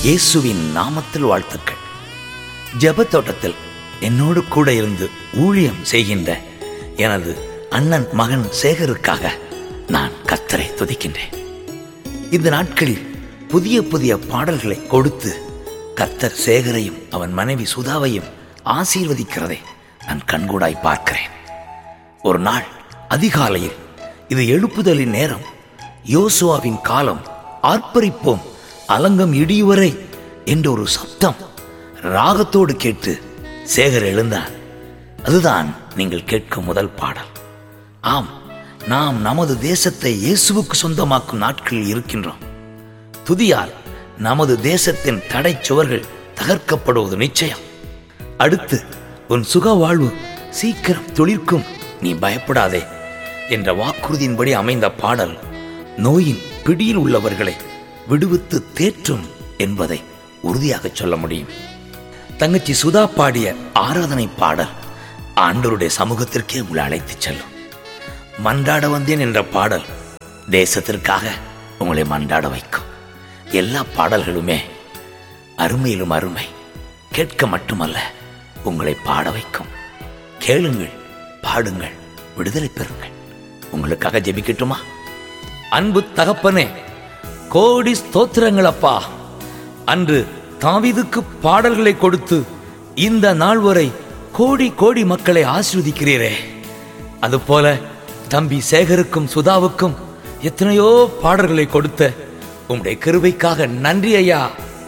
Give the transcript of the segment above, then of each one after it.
இயேசுவின் நாமத்தில் வாழ்த்துக்கள் ஜெபத் தோட்டத்தில் என்னோடு கூட இருந்து ஊழியம் செய்கின்ற எனது அண்ணன் மகன் சேகருக்காக நான் கத்தரை துதிக்கின்றேன் இந்த நாட்களில் புதிய புதிய பாடல்களை கொடுத்து கர்த்தர் சேகரையும் அவன் மனைவி சுதாவையும் ஆசீர்வதிக்கிறதை நான் கண்கூடாய் பார்க்கிறேன் ஒரு நாள் அதிகாலையில் இது எழுப்புதலின் நேரம் யோசுவாவின் காலம் ஆர்ப்பரிப்போம் அலங்கம் இடியுவரை என்ற ஒரு சப்தம் ராகத்தோடு கேட்டு சேகர் எழுந்தான் அதுதான் நீங்கள் கேட்கும் முதல் பாடல் ஆம் நாம் நமது தேசத்தை இயேசுவுக்கு சொந்தமாக்கும் நாட்களில் இருக்கின்றோம் துதியால் நமது தேசத்தின் தடை சுவர்கள் தகர்க்கப்படுவது நிச்சயம் அடுத்து உன் சுக வாழ்வு சீக்கிரம் துளிர்க்கும் நீ பயப்படாதே என்ற வாக்குறுதியின்படி அமைந்த பாடல் நோயின் பிடியில் உள்ளவர்களை விடுவித்து தேற்றும் என்பதை உறுதியாக சொல்ல முடியும் தங்கச்சி சுதா பாடிய ஆராதனை பாடல் ஆண்டவருடைய சமூகத்திற்கே உங்களை அழைத்துச் செல்லும் மன்றாட வந்தேன் என்ற பாடல் தேசத்திற்காக உங்களை மன்றாட வைக்கும் எல்லா பாடல்களுமே அருமையிலும் அருமை கேட்க மட்டுமல்ல உங்களை பாட வைக்கும் கேளுங்கள் பாடுங்கள் விடுதலை பெறுங்கள் உங்களுக்காக ஜெபிக்கட்டுமா அன்பு தகப்பனே கோடி ஸ்தோத்திரங்கள் அப்பா அன்று தாவீதுக்கு பாடல்களை கொடுத்து இந்த நாள் வரை கோடி கோடி மக்களை ஆசீர்வதிக்கிறீரே அதுபோல தம்பி சேகருக்கும் சுதாவுக்கும் எத்தனையோ பாடல்களை கொடுத்த உம்முடைய கிருபைக்காக நன்றி ஐயா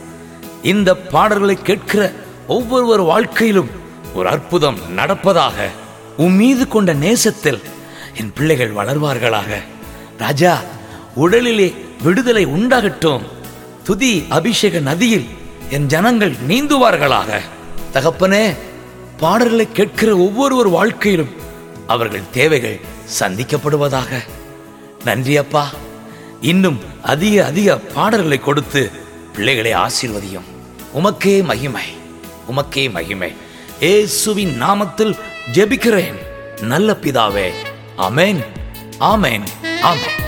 இந்த பாடல்களை கேட்கிற ஒவ்வொருவர் வாழ்க்கையிலும் ஒரு அற்புதம் நடப்பதாக உன் மீது கொண்ட நேசத்தில் என் பிள்ளைகள் வளர்வார்களாக ராஜா உடலிலே விடுதலை உண்டாகட்டும் துதி அபிஷேக நதியில் என் ஜனங்கள் நீந்துவார்களாக தகப்பனே பாடல்களை கேட்கிற ஒவ்வொருவர் வாழ்க்கையிலும் அவர்கள் தேவைகள் சந்திக்கப்படுவதாக நன்றி அப்பா இன்னும் அதிக அதிக பாடல்களை கொடுத்து பிள்ளைகளை ஆசீர்வதியும் உமக்கே மகிமை உமக்கே மகிமை ஏசுவின் நாமத்தில் ஜெபிக்கிறேன் நல்ல பிதாவே ஆமென் ஆமென் ஆமென்